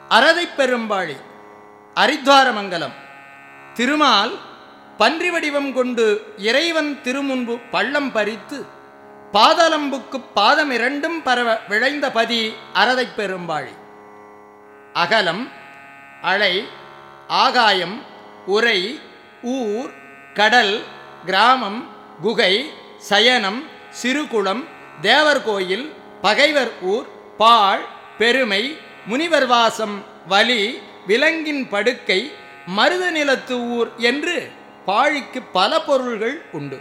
அரதை பெரும்பாழி அரித்வாரமங்கலம் திருமால் பன்றி வடிவம் கொண்டு இறைவன் திருமுன்பு பள்ளம் பறித்து பாதலம்புக்குப் பாதம் இரண்டும் பரவ விழைந்த பதி அரதை பெரும்பாழி அகலம் அலை ஆகாயம் உரை ஊர் கடல் கிராமம் குகை சயனம் சிறுகுளம் தேவர் கோயில் பகைவர் ஊர் பாழ் பெருமை முனிவர் வாசம் வலி விலங்கின் படுக்கை மருத நிலத்து ஊர் என்று பாழிக்கு பல பொருள்கள் உண்டு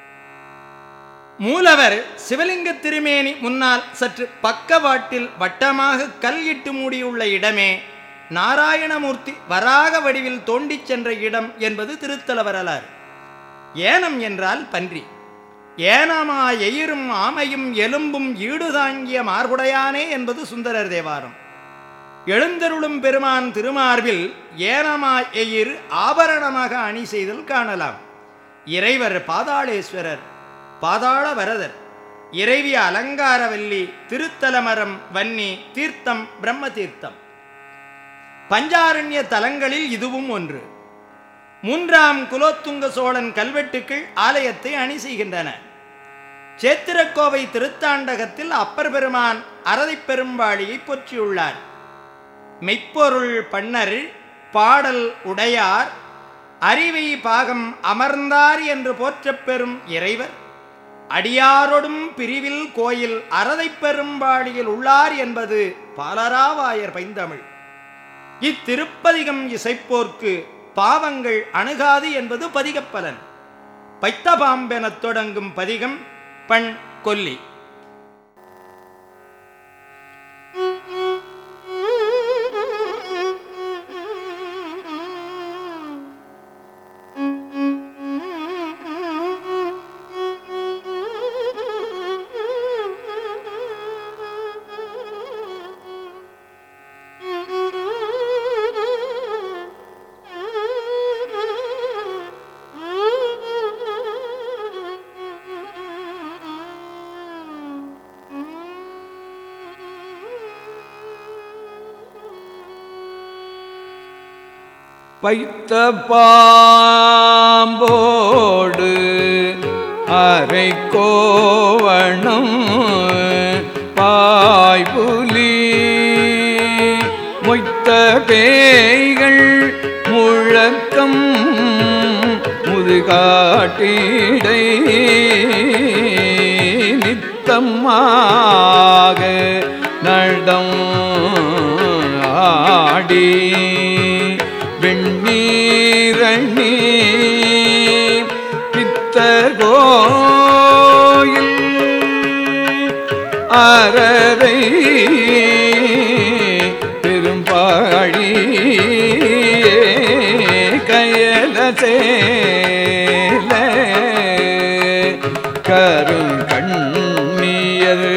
மூலவர் சிவலிங்க திருமேனி முன்னால் சற்று பக்கவாட்டில் வட்டமாக கல் இட்டு மூடியுள்ள இடமே நாராயணமூர்த்தி வராக வடிவில் தோண்டிச் சென்ற இடம் என்பது திருத்தல வரலாறு ஏனம் என்றால் பன்றி ஏனமா எயிரும் ஆமையும் எலும்பும் ஈடுதாங்கிய மார்புடையானே என்பது சுந்தரர் தேவாரம் எழுந்தருளும் பெருமான் திருமார்பில் ஏனமா எயிர் ஆபரணமாக அணி செய்தல் காணலாம் இறைவர் பாதாளேஸ்வரர் பாதாள வரதர் இறைவி அலங்காரவல்லி திருத்தலமரம் வன்னி தீர்த்தம் பிரம்ம தீர்த்தம் பஞ்சாரண்ய தலங்களில் இதுவும் ஒன்று மூன்றாம் குலோத்துங்க சோழன் கல்வெட்டுக்கள் ஆலயத்தை அணி செய்கின்றன சேத்திரக்கோவை திருத்தாண்டகத்தில் அப்பர் பெருமான் அரதை பெரும்பாளியை போற்றியுள்ளார் மெய்ப்பொருள் பண்ணர் பாடல் உடையார் அறிவை பாகம் அமர்ந்தார் என்று போற்றப் பெறும் இறைவர் அடியாரோடும் பிரிவில் கோயில் அரதை பெரும்பாடியில் உள்ளார் என்பது பாலராவாயர் பைந்தமிழ் இத்திருப்பதிகம் இசைப்போர்க்கு பாவங்கள் அணுகாது என்பது பதிகப்பலன் பைத்தபாம்பெனத் தொடங்கும் பதிகம் பண் கொல்லி வைத்த பாம்போடு அரை கோவணம் பாய்புலி மொய்த்த பேய்கள் முழக்கம் முதுகாட்டிடை நித்தமாக நடம் ஆடி வெண்ணீரணி பித்தர் கோயில் அறரை பெரும்பாழி கயல சேல கருங்கண்ணியர்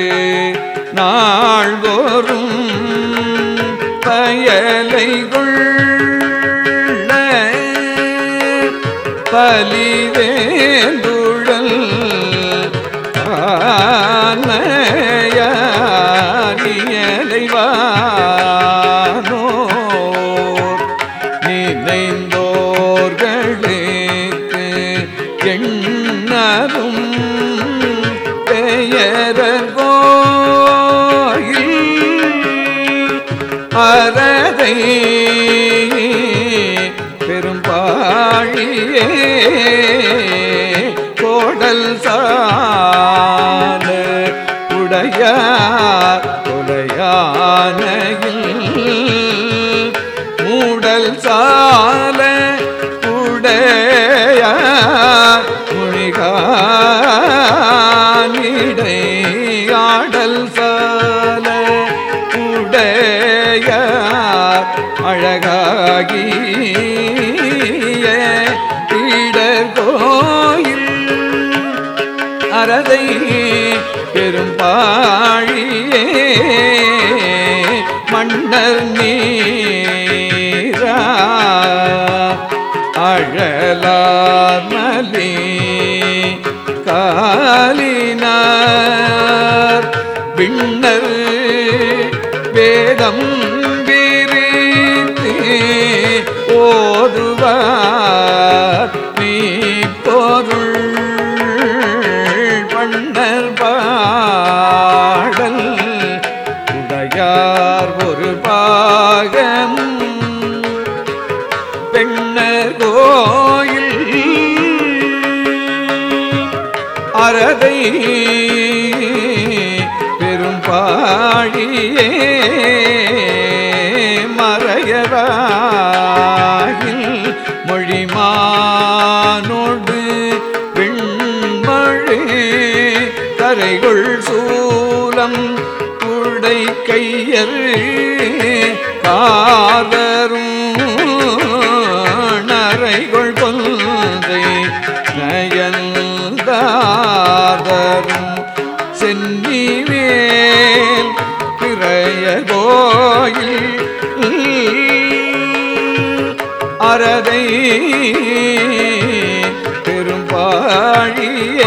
நாள்தோறும் பயலை கொள்ள பலிவேந்துழல் ஆனையலைவானோர் நினைந்தோர்களுக்கு எண்ணரும் பெயரர் கோயில் அறதை பெரும்பாழியே கோடல் சால உடையார் கொலையானையில் மூடல் சால உடையார் முழிகானிடை ஆடல் சால உடையார் அழகாகிய இடர் கோயில் அறதை பெரும்பாழியே மன்னர் நீரா அழலார் மலி காலினார் விண்ணர் வேதம் வீர ஒரு பாகம் பெண்ணர் கோயில் அறதை பெரும் பாழியே மறையராகில் மொழிமானோடு வெண்மழு கரைகள் சூலம் உடை கையர் காதரும் நரைகள் கொந்தை நயந்தாதரும் சென்னிவேல் பிறைய கோயில் அறதை பெரும்பாழியே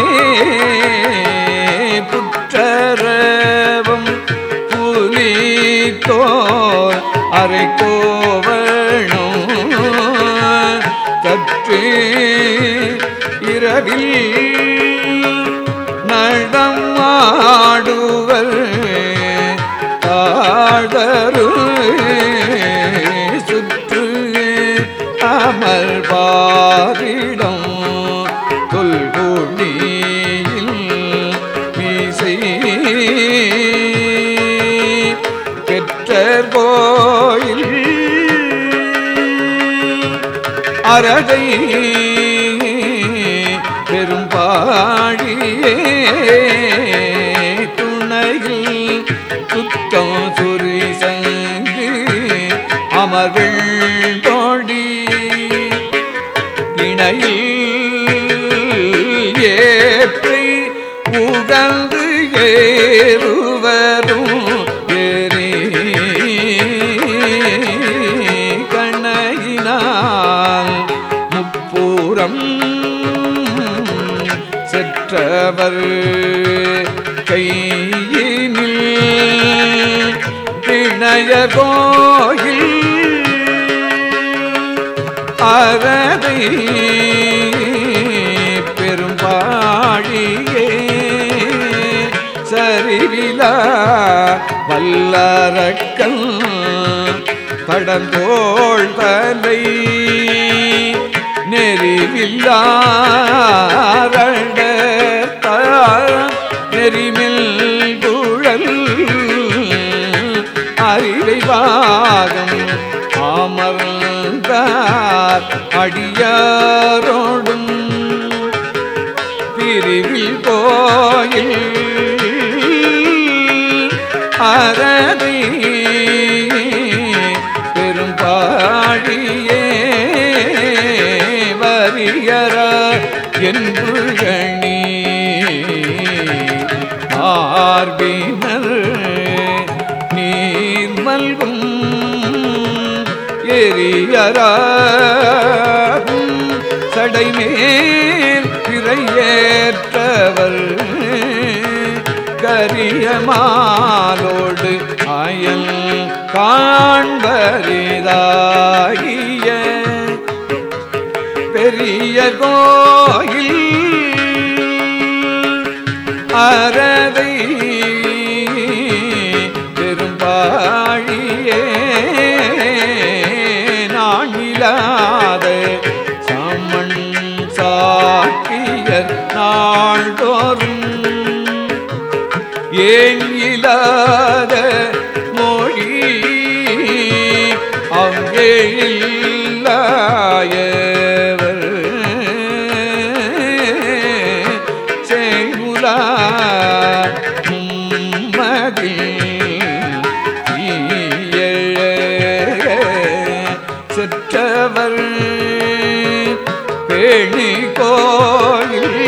புற்றரவம் புலித்தோர் அரை கோவணும் கற்று இரவில் நடம் ஆடுவர் தாழ்தரு சுற்று அமல் பாரிடம் தொல்குடியில் மீசை பெற்றர் கோயில் அறதை பெரும் பாழியே துணையில் குத்தம் சுரி சங்கு அமர்வில் தோடி இணையில் ஏற்றை உகந்து ஏறுவரும் ஏறி கண்ணையினால் முப்பூரம் செற்றவர் கையினில் பிணைய கோயில் அறதை பெரும்பாழியே சரிவிலா வல்லரக்கல் படந்தோள் தலை நெறிவில்லாரண்ட நெறிமில் குழல் அறிவை பாகம் அமர்ந்தார் அடியாரோடும் பிரிவில் கோயில் அறதை பெரும் பாழியே வரியற என்று கணி ஆர்பினர் நீர் மல்கும் எரியராகும் சடைமேல் பிறையேற்றவர் கரியமாலோடு அயல் காண்பரிதாகிய பெரிய கோயில் அறதை பெரும்பாழியே நாணிலாத சமன் சாக்கியர் நாள்தோறும் ஏன் இல்லாத மொழி அங்கே இல்லாயவர் செய்முலா செற்றவர் பேணி கோயில்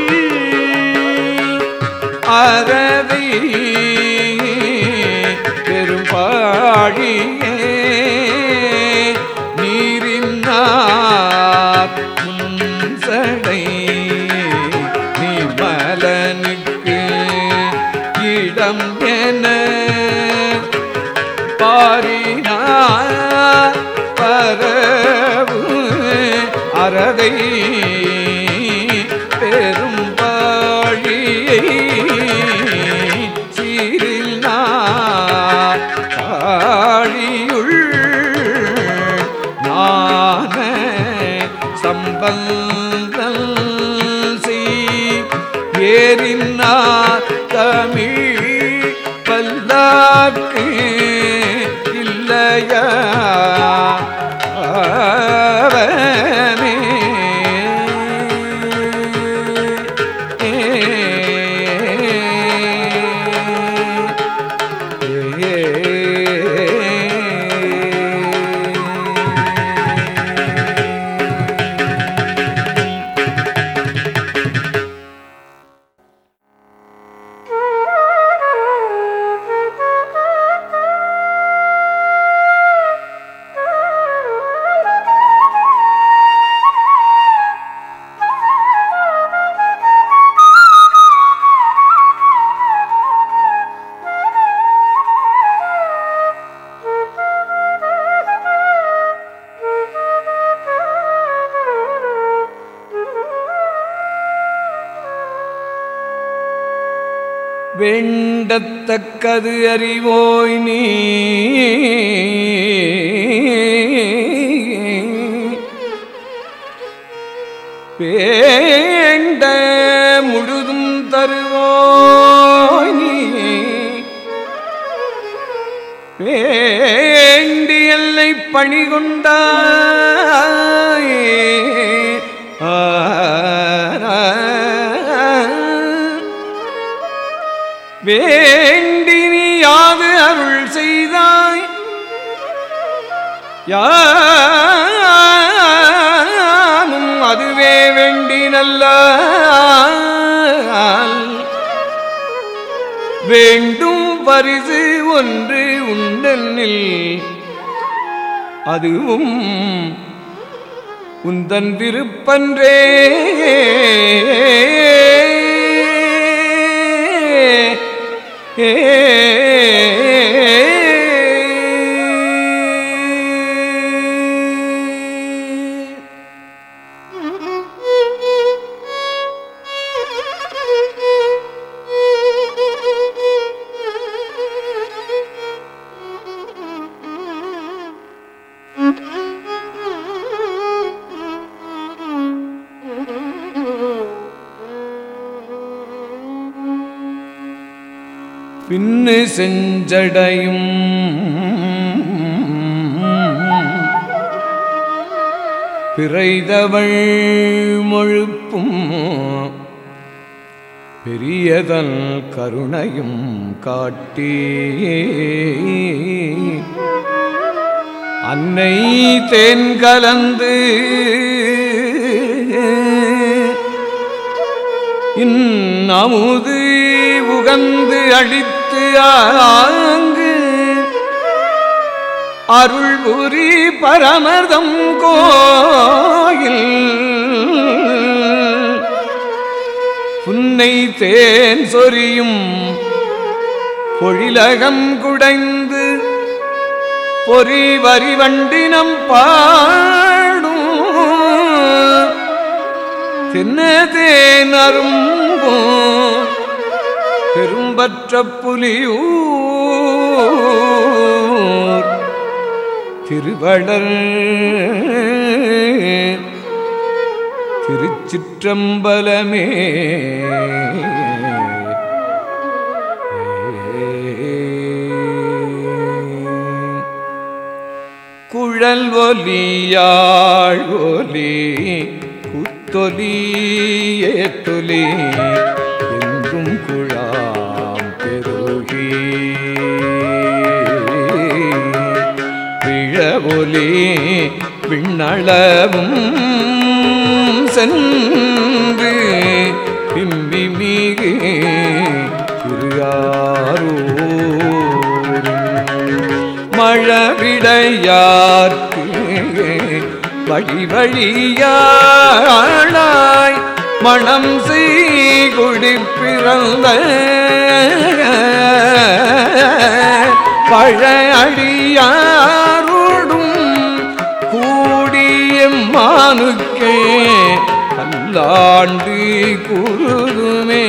அறவை பெரும்பாழியே நீரின் வேண்டத்தக்கது அறிவோய் நீ வேண்ட முழுதும் தருவோய் நீ வேண்டி எல்லை பணி கொண்டாய் வேண்டி நீ யாது அருள் செய்தாய் யானும் அதுவே வேண்டி நல்ல வேண்டும் பரிசு ஒன்று உண்டனில் அதுவும் உந்தன் விருப்பன்றே ஏ பின்னு செஞ்சடையும் பிறைதவள் மொழுப்பும் பெரியதன் கருணையும் காட்டி அன்னை தேன் கலந்து இந்நமுது உகந்து அழித்து ஆங்கு அருள் புரி பரமதம் கோயில் புன்னை தேன் சொரியும் பொழிலகம் குடைந்து பொறி வரி வண்டினம் பாடும் தின்னதேன் அரும்போ பெரும்பற்ற புலியூர் திருவடர் திருச்சிற்றம்பலமே குழல் ஒலியாழ் ஒலி குத்தொலி ஏத்தொலி எங்கும் குழாம் பெருகி விழவொலி விண்ணளவும் சென்று பிம்பி மிகு மழவிடையார்க்கு வழி வழியாளாய் மணம் செய்குடி பிறந்த பழ அடியாரோடும் கூடிய மானுக்கே பல்லாண்டு குருதுமே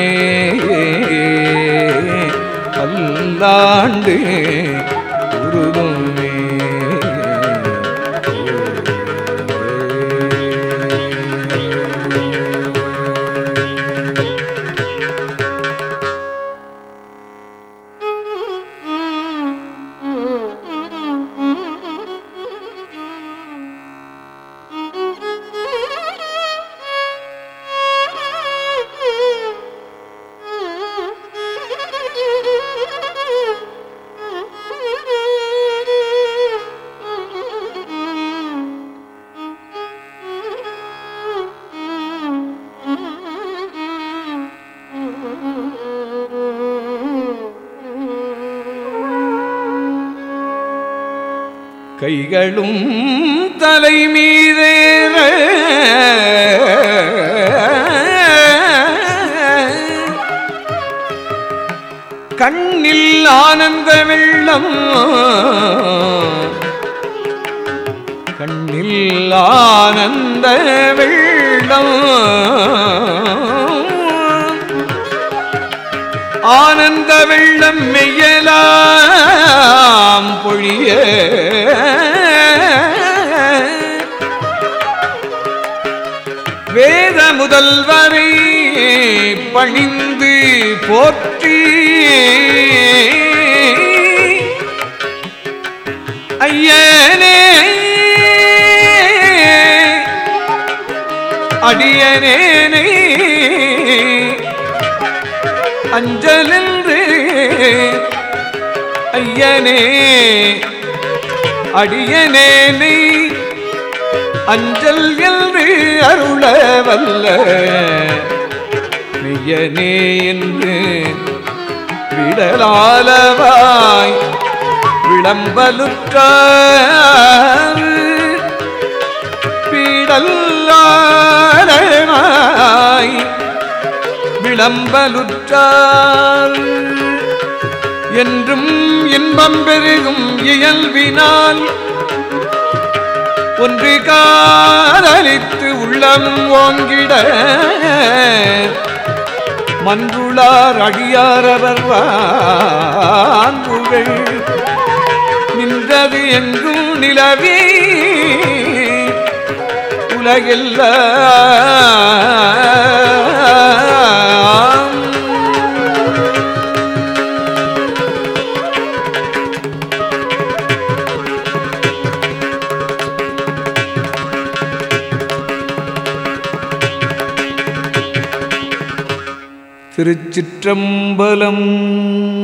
பல்லாண்டு குருதுமே கைகளும் தலை மீதேற கண்ணில் ஆனந்த வெள்ளம் கண்ணில் ஆனந்த வெள்ளம் ஆனந்த வெள்ளம் மெய்யலாம் பொழிய வேத முதல்வரை பணிந்து போற்றி ஐயனே அடியனேனே அஞ்சலென்று ஐயனே அடியனேனை அஞ்சல் என்று அருள வல்ல மெய்யனே என்று விடலாலவாய் விளம்பலுற்றார் பீடல்லாய் விளம்பலுற்றார் என்றும் இன்பம் பெருகும் இயல்பினால் ஒன்று காதலித்து உள்ளம் ஓங்கிட மன்றுளார் அடியாரவர் வான்புகள் நின்றது எங்கும் நிலவி உலகெல்லாம் திருச்சிற்றம்பலம்